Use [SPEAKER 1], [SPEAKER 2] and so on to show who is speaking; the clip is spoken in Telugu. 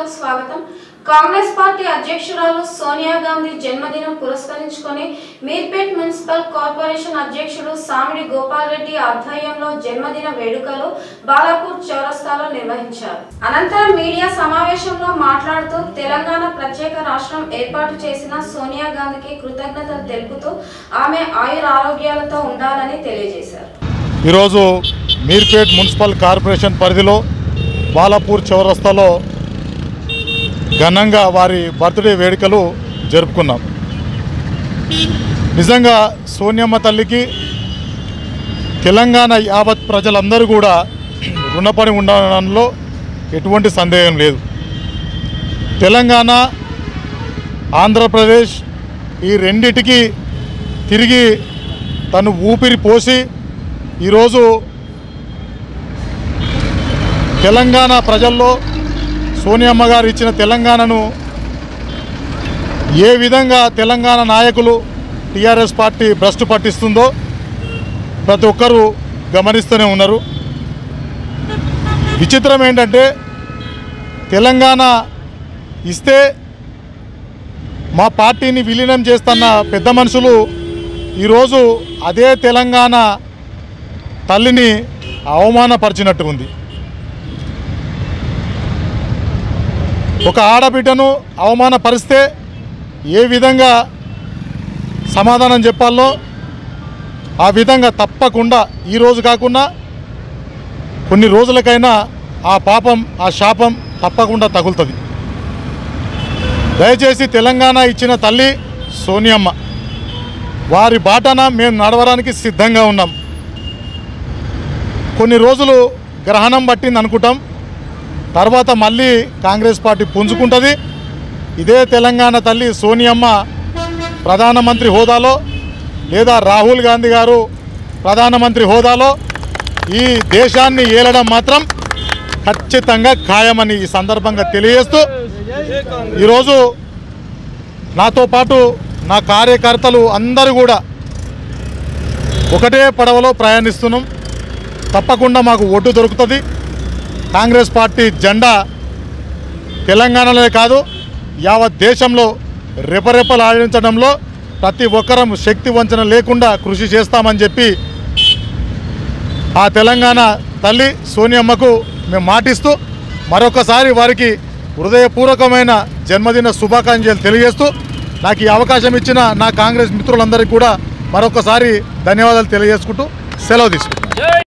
[SPEAKER 1] వార్తలకు స్వాగతం కాంగ్రెస్ పార్టీ అధ్యక్షురాలు సోనియా గాంధీ జన్మదినం పురస్కరించుకొని మీర్పేట్ మున్సిపల్ కార్పొరేషన్ అధ్యక్షుడు సామిడి గోపాల్ రెడ్డి ఆధ్వర్యంలో జన్మదిన వేడుకలు బాలాపూర్ చౌరస్తాలో నిర్వహించారు అనంతరం మీడియా సమావేశంలో మాట్లాడుతూ తెలంగాణ ప్రత్యేక రాష్ట్రం ఏర్పాటు చేసిన సోనియా గాంధీకి కృతజ్ఞతలు తెలుపుతూ ఆమె ఆయుర ఆరోగ్యాలతో ఉండాలని తెలియజేశారు
[SPEAKER 2] ఈరోజు మీర్పేట్ మున్సిపల్ కార్పొరేషన్ పరిధిలో బాలాపూర్ చౌరస్తాలో ఘనంగా వారి బర్త్డే వేడుకలు జరుపుకున్నాం నిజంగా సోనియమ్మ తల్లికి తెలంగాణ యావత్ ప్రజలందరూ కూడా రుణపడి ఉండడంలో ఎటువంటి సందేహం లేదు తెలంగాణ ఆంధ్రప్రదేశ్ ఈ రెండిటికి తిరిగి తను ఊపిరి పోసి ఈరోజు తెలంగాణ ప్రజల్లో సోనియమ్మ గారు ఇచ్చిన తెలంగాణను ఏ విధంగా తెలంగాణ నాయకులు టీఆర్ఎస్ పార్టీ భ్రష్టు పట్టిస్తుందో ప్రతి ఒక్కరూ గమనిస్తూనే ఉన్నారు విచిత్రం ఏంటంటే తెలంగాణ ఇస్తే మా పార్టీని విలీనం చేస్తున్న పెద్ద మనుషులు ఈరోజు అదే తెలంగాణ తల్లిని అవమానపరిచినట్టు ఉంది ఒక ఆడబిడ్డను అవమానపరిస్తే ఏ విధంగా సమాధానం చెప్పాలో ఆ విధంగా తప్పకుండా ఈరోజు కాకుండా కొన్ని రోజులకైనా ఆ పాపం ఆ శాపం తప్పకుండా తగులుతుంది దయచేసి తెలంగాణ ఇచ్చిన తల్లి సోనియమ్మ వారి బాటన మేము నడవడానికి సిద్ధంగా ఉన్నాం కొన్ని రోజులు గ్రహణం పట్టింది అనుకుంటాం తర్వాత మళ్ళీ కాంగ్రెస్ పార్టీ పుంజుకుంటుంది ఇదే తెలంగాణ తల్లి సోనియమ్మ ప్రధానమంత్రి హోదాలో లేదా రాహుల్ గాంధీ గారు ప్రధానమంత్రి హోదాలో ఈ దేశాన్ని ఏలడం మాత్రం ఖచ్చితంగా ఖాయమని ఈ సందర్భంగా తెలియజేస్తూ ఈరోజు నాతో పాటు నా కార్యకర్తలు అందరూ కూడా ఒకటే పడవలో ప్రయాణిస్తున్నాం తప్పకుండా మాకు ఓటు దొరుకుతుంది కాంగ్రెస్ పార్టీ జెండా తెలంగాణలోనే కాదు యావత్ దేశంలో రెపరెపలాడించడంలో ప్రతి ఒక్కరం శక్తి వంచన లేకుండా కృషి చేస్తామని చెప్పి ఆ తెలంగాణ తల్లి సోనియమ్మకు మేము మాటిస్తూ మరొకసారి వారికి హృదయపూర్వకమైన జన్మదిన శుభాకాంక్షలు తెలియజేస్తూ నాకు ఈ అవకాశం ఇచ్చిన నా కాంగ్రెస్ మిత్రులందరికీ కూడా మరొకసారి ధన్యవాదాలు తెలియజేసుకుంటూ సెలవు తీసుకుంటాను